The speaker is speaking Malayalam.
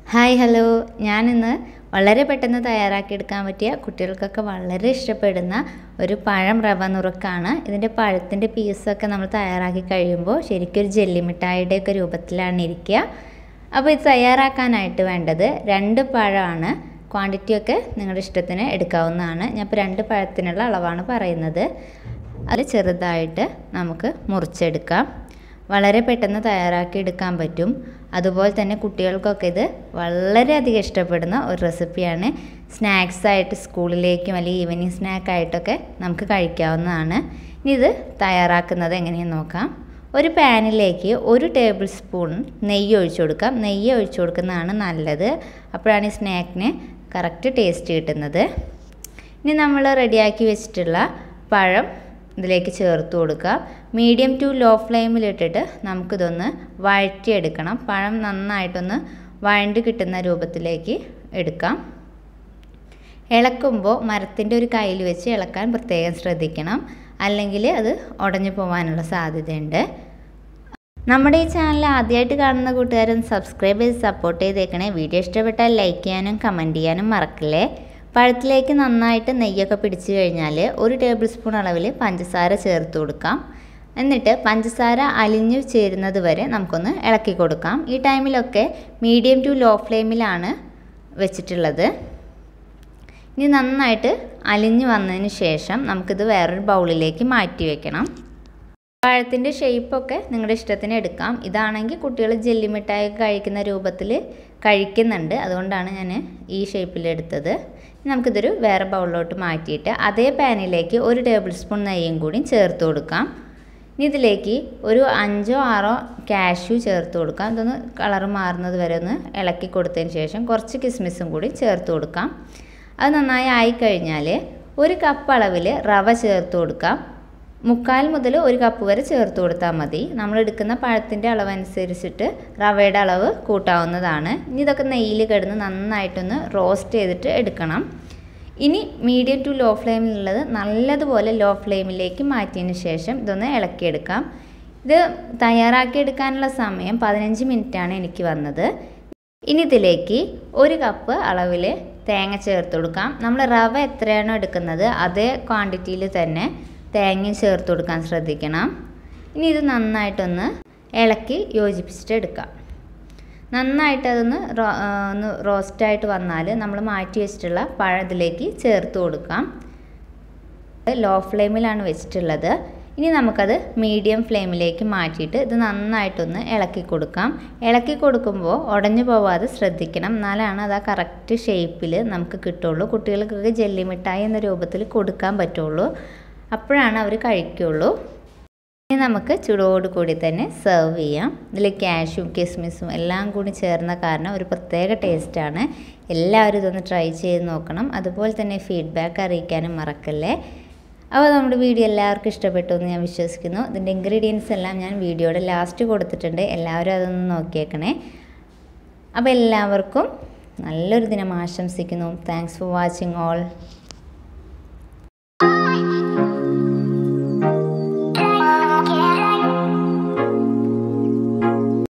ഹായ് ഹലോ ഞാനിന്ന് വളരെ പെട്ടെന്ന് തയ്യാറാക്കിയെടുക്കാൻ പറ്റിയ കുട്ടികൾക്കൊക്കെ വളരെ ഇഷ്ടപ്പെടുന്ന ഒരു പഴം റവ നുറുക്കാണ് ഇതിൻ്റെ പഴത്തിൻ്റെ പീസൊക്കെ നമ്മൾ തയ്യാറാക്കി കഴിയുമ്പോൾ ശരിക്കും ഒരു ജെല്ലി മിഠായിയുടെയൊക്കെ രൂപത്തിലാണ് ഇരിക്കുക അപ്പോൾ ഇത് തയ്യാറാക്കാനായിട്ട് വേണ്ടത് രണ്ട് പഴമാണ് ക്വാണ്ടിറ്റിയൊക്കെ നിങ്ങളുടെ ഇഷ്ടത്തിന് എടുക്കാവുന്നതാണ് ഞാൻ ഇപ്പോൾ രണ്ട് പഴത്തിനുള്ള അളവാണ് പറയുന്നത് അത് ചെറുതായിട്ട് നമുക്ക് മുറിച്ചെടുക്കാം വളരെ പെട്ടെന്ന് തയ്യാറാക്കി എടുക്കാൻ പറ്റും അതുപോലെ തന്നെ കുട്ടികൾക്കൊക്കെ ഇത് വളരെയധികം ഇഷ്ടപ്പെടുന്ന ഒരു റെസിപ്പിയാണ് സ്നാക്സ് ആയിട്ട് സ്കൂളിലേക്കും അല്ലെങ്കിൽ ഈവനിങ് സ്നാക്കായിട്ടൊക്കെ നമുക്ക് കഴിക്കാവുന്നതാണ് ഇനി ഇത് തയ്യാറാക്കുന്നത് എങ്ങനെയെന്ന് നോക്കാം ഒരു പാനിലേക്ക് ഒരു ടേബിൾ സ്പൂൺ നെയ്യ് ഒഴിച്ചു കൊടുക്കാം നെയ്യ് ഒഴിച്ചു കൊടുക്കുന്നതാണ് നല്ലത് അപ്പോഴാണ് ഈ സ്നാക്കിന് കറക്റ്റ് ടേസ്റ്റ് കിട്ടുന്നത് ഇനി നമ്മൾ റെഡിയാക്കി വെച്ചിട്ടുള്ള പഴം ഇതിലേക്ക് ചേർത്ത് കൊടുക്കുക മീഡിയം ടു ലോ ഫ്ലെയിമിലിട്ടിട്ട് നമുക്കിതൊന്ന് വഴറ്റിയെടുക്കണം പഴം നന്നായിട്ടൊന്ന് വഴണ്ട് കിട്ടുന്ന രൂപത്തിലേക്ക് എടുക്കാം ഇളക്കുമ്പോൾ മരത്തിൻ്റെ ഒരു കയ്യിൽ വെച്ച് ഇളക്കാൻ പ്രത്യേകം ശ്രദ്ധിക്കണം അല്ലെങ്കിൽ അത് ഉടഞ്ഞു പോകാനുള്ള സാധ്യതയുണ്ട് നമ്മുടെ ഈ ചാനൽ ആദ്യമായിട്ട് കാണുന്ന കൂട്ടുകാരൻ സബ്സ്ക്രൈബ് ചെയ്ത് സപ്പോർട്ട് ചെയ്തേക്കണേ വീഡിയോ ഇഷ്ടപ്പെട്ടാൽ ലൈക്ക് ചെയ്യാനും കമൻറ്റ് ചെയ്യാനും മറക്കില്ലേ പഴത്തിലേക്ക് നന്നായിട്ട് നെയ്യൊക്കെ പിടിച്ചു കഴിഞ്ഞാൽ ഒരു ടേബിൾ സ്പൂൺ അളവിൽ പഞ്ചസാര ചേർത്ത് കൊടുക്കാം എന്നിട്ട് പഞ്ചസാര അലിഞ്ഞു ചേരുന്നത് വരെ നമുക്കൊന്ന് ഇളക്കി കൊടുക്കാം ഈ ടൈമിലൊക്കെ മീഡിയം ടു ലോ ഫ്ലെയിമിലാണ് വെച്ചിട്ടുള്ളത് ഇനി നന്നായിട്ട് അലിഞ്ഞു വന്നതിന് ശേഷം നമുക്കിത് വേറൊരു ബൗളിലേക്ക് മാറ്റി വെക്കണം പഴത്തിൻ്റെ ഷേപ്പൊക്കെ നിങ്ങളുടെ ഇഷ്ടത്തിന് എടുക്കാം ഇതാണെങ്കിൽ കുട്ടികൾ ജെല്ലി മിഠായി കഴിക്കുന്ന രൂപത്തിൽ കഴിക്കുന്നുണ്ട് അതുകൊണ്ടാണ് ഞാൻ ഈ ഷേപ്പിൽ എടുത്തത് നമുക്കിതൊരു വേറെ ബൗളിലോട്ട് മാറ്റിയിട്ട് അതേ പാനിലേക്ക് ഒരു ടേബിൾ സ്പൂൺ നെയ്യും കൂടി ചേർത്ത് കൊടുക്കാം ഇനി ഇതിലേക്ക് ഒരു അഞ്ചോ ആറോ കാഷ്യൂ ചേർത്ത് കൊടുക്കാം ഇതൊന്ന് കളർ മാറുന്നത് വരെ ഒന്ന് ഇളക്കി കൊടുത്തതിന് ശേഷം കുറച്ച് കിസ്മിസും കൂടി ചേർത്ത് കൊടുക്കാം അത് നന്നായി ആയിക്കഴിഞ്ഞാൽ ഒരു കപ്പ് അളവിൽ റവ ചേർത്ത് കൊടുക്കാം മുക്കാൽ മുതൽ ഒരു കപ്പ് വരെ ചേർത്ത് കൊടുത്താൽ മതി നമ്മൾ എടുക്കുന്ന പഴത്തിൻ്റെ അളവനുസരിച്ചിട്ട് റവയുടെ അളവ് കൂട്ടാവുന്നതാണ് ഇനി ഇതൊക്കെ നെയ്യിൽ കിടന്ന് നന്നായിട്ടൊന്ന് റോസ്റ്റ് ചെയ്തിട്ട് എടുക്കണം ഇനി മീഡിയം ടു ലോ ഫ്ലെയിമിലുള്ളത് നല്ലതുപോലെ ലോ ഫ്ലെയിമിലേക്ക് മാറ്റിയതിന് ശേഷം ഇതൊന്ന് ഇളക്കിയെടുക്കാം ഇത് തയ്യാറാക്കിയെടുക്കാനുള്ള സമയം പതിനഞ്ച് മിനിറ്റാണ് എനിക്ക് വന്നത് ഇനി ഇതിലേക്ക് ഒരു കപ്പ് അളവിൽ തേങ്ങ ചേർത്ത് കൊടുക്കാം നമ്മൾ റവ എത്രയാണോ എടുക്കുന്നത് അതേ ക്വാണ്ടിറ്റിയിൽ തന്നെ തേങ്ങയും ചേർത്ത് കൊടുക്കാൻ ശ്രദ്ധിക്കണം ഇനി ഇത് നന്നായിട്ടൊന്ന് ഇളക്കി യോജിപ്പിച്ചിട്ട് എടുക്കാം നന്നായിട്ട് അതൊന്ന് ഒന്ന് റോസ്റ്റായിട്ട് വന്നാൽ നമ്മൾ മാറ്റി വെച്ചിട്ടുള്ള പഴം ഇതിലേക്ക് ചേർത്ത് കൊടുക്കാം ലോ ഫ്ലെയിമിലാണ് വെച്ചിട്ടുള്ളത് ഇനി നമുക്കത് മീഡിയം ഫ്ലെയിമിലേക്ക് മാറ്റിയിട്ട് ഇത് നന്നായിട്ടൊന്ന് ഇളക്കി കൊടുക്കാം ഇളക്കി കൊടുക്കുമ്പോൾ ഉടഞ്ഞു പോവാതെ ശ്രദ്ധിക്കണം എന്നാലാണ് അത് ആ കറക്റ്റ് ഷേപ്പിൽ നമുക്ക് കിട്ടുള്ളൂ കുട്ടികൾക്കൊക്കെ ജെല്ലി മിഠായി എന്ന രൂപത്തിൽ കൊടുക്കാൻ പറ്റുള്ളൂ അപ്പോഴാണ് അവർ കഴിക്കുള്ളൂ ഇനി നമുക്ക് ചൂടോട് കൂടി തന്നെ സെർവ് ചെയ്യാം ഇതിൽ ക്യാഷും കിസ്മിസും എല്ലാം കൂടി ചേർന്ന കാരണം ഒരു പ്രത്യേക ടേസ്റ്റാണ് എല്ലാവരും ഇതൊന്ന് ട്രൈ ചെയ്ത് നോക്കണം അതുപോലെ തന്നെ ഫീഡ്ബാക്ക് അറിയിക്കാനും മറക്കല്ലേ അപ്പോൾ നമ്മുടെ വീഡിയോ എല്ലാവർക്കും ഇഷ്ടപ്പെട്ടു എന്ന് ഞാൻ വിശ്വസിക്കുന്നു ഇതിൻ്റെ ഇൻഗ്രീഡിയൻസ് എല്ലാം ഞാൻ വീഡിയോയുടെ ലാസ്റ്റ് കൊടുത്തിട്ടുണ്ട് എല്ലാവരും അതൊന്ന് നോക്കിയേക്കണേ അപ്പോൾ എല്ലാവർക്കും നല്ലൊരു ദിനം ആശംസിക്കുന്നു താങ്ക്സ് ഫോർ വാച്ചിങ് ഓൾ